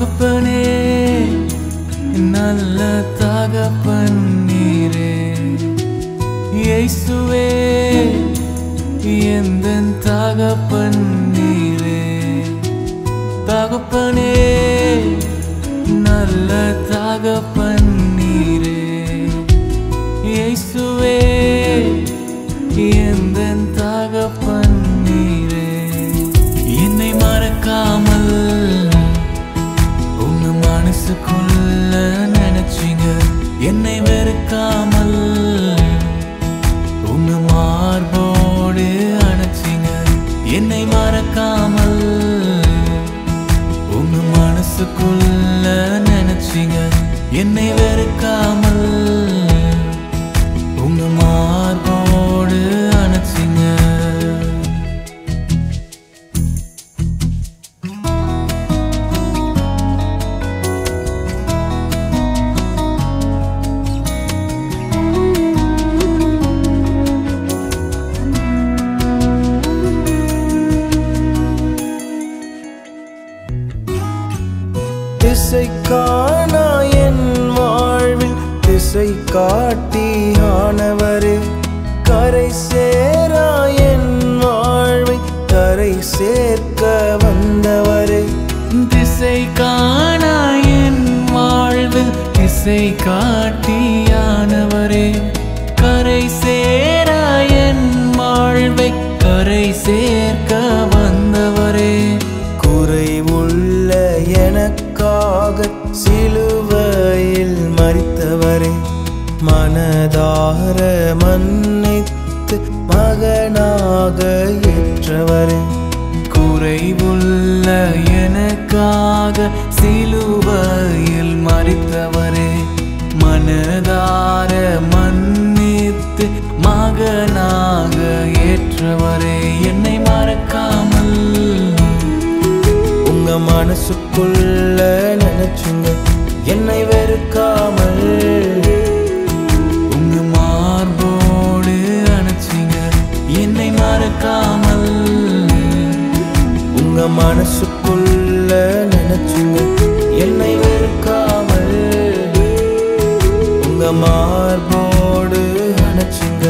தகப்பனே நல்ல தகப்பன் நீரே இயேசுவே எந்த தகப்பன் நீரே தகப்பனே நல்ல தகப்பன் நீரே இயேசுவே எந்த தகப்பன் நீரே என்னை மறக்காமல் உங்க மனசுக்குள்ள நினைச்சீங்க என்னை வெறுக்காமல் உங்க மார்போடு அணைச்சிங்க என்னை மறக்காமல் உங்க மனசுக்குள்ள நினைச்சீங்க என்னை வெறுக்காமல் உங்க மார்போடு அணைச்சிங்க திசை காணா என் வாழ்வில் திசை காட்டி ஆனவரே கரை சேரா என் வாழ்வை கரை சேர்க்க வந்தவரே திசை காணா என் வாழ்வில் திசை காட்டியானவரே கரை சேரா என் வாழ்வை கரை சேர்க்க வந்தவரே குறைவுள்ள எனக்காக சிலுவையில் மறித்தவரே மனதார மன்னித்து மகனாக ஏற்றவரே குறைவுள்ள எனக்காக சிலுவையில் மறித்தவரே மனதார மன்னித்து மகனாக ஏற்றவரே என்னை மறக்காமல் உங்க மனசுக்குள்ள நினைச்சுங்க என்னை வெறுக்காமல் உங்க மார்போடு அணைச்சிங்க என்னை மறக்காமல் உங்க மனசுக்குள்ள நினைச்சுங்க என்னை வெறுக்காமல் உங்க மார்போடு அணைச்சுங்க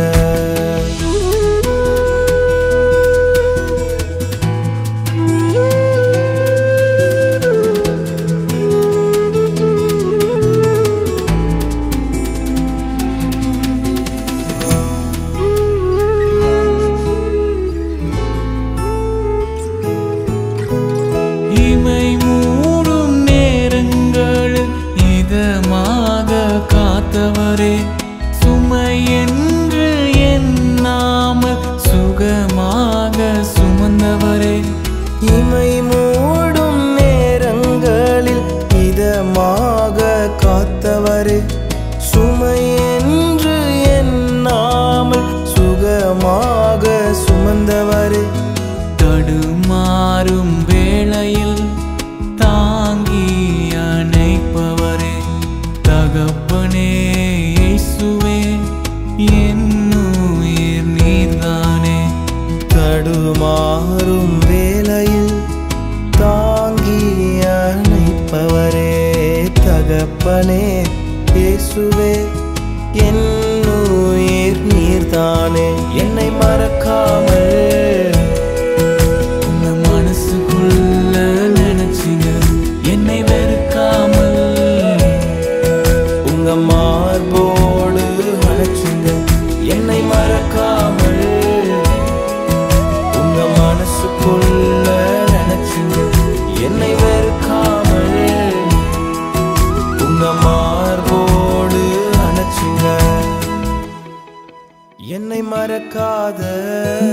இமை மூடும் நேரங்களில் இதமாக காத்தவரே சுமை என்று எண்ணாமல் சுகமாக சுமந்தவரே இமை மூடும் நேரங்களில் இதமாக காத்தவரே சுமை என்று எண்ணாமல் சுகமாக சுமந்தவரே தடுமாறும் வேளையில் தாங்கி அணைப்பவரே தகப்பனே இயேசுவே என்னுயிர் நீர்தானே தடுமாறும் வேளையில் தாங்கி அணைப்பவரே தகப்பனே இயேசுவே என்னுயிர் நீர்தானே என்னை மறக்காமல் உங்க மனசுக்குள்ள நினைச்சீங்க என்னை வெறுக்காமல் உங்க மார்போடு அணைச்சுங்க என்னை மறக்காமல் உங்க மனசுக்குள்ள நினைச்சுங்க என்னை வெறுக்காமல் உங்க மார்போடு அணைச்சுங்க என்னை மறக்காத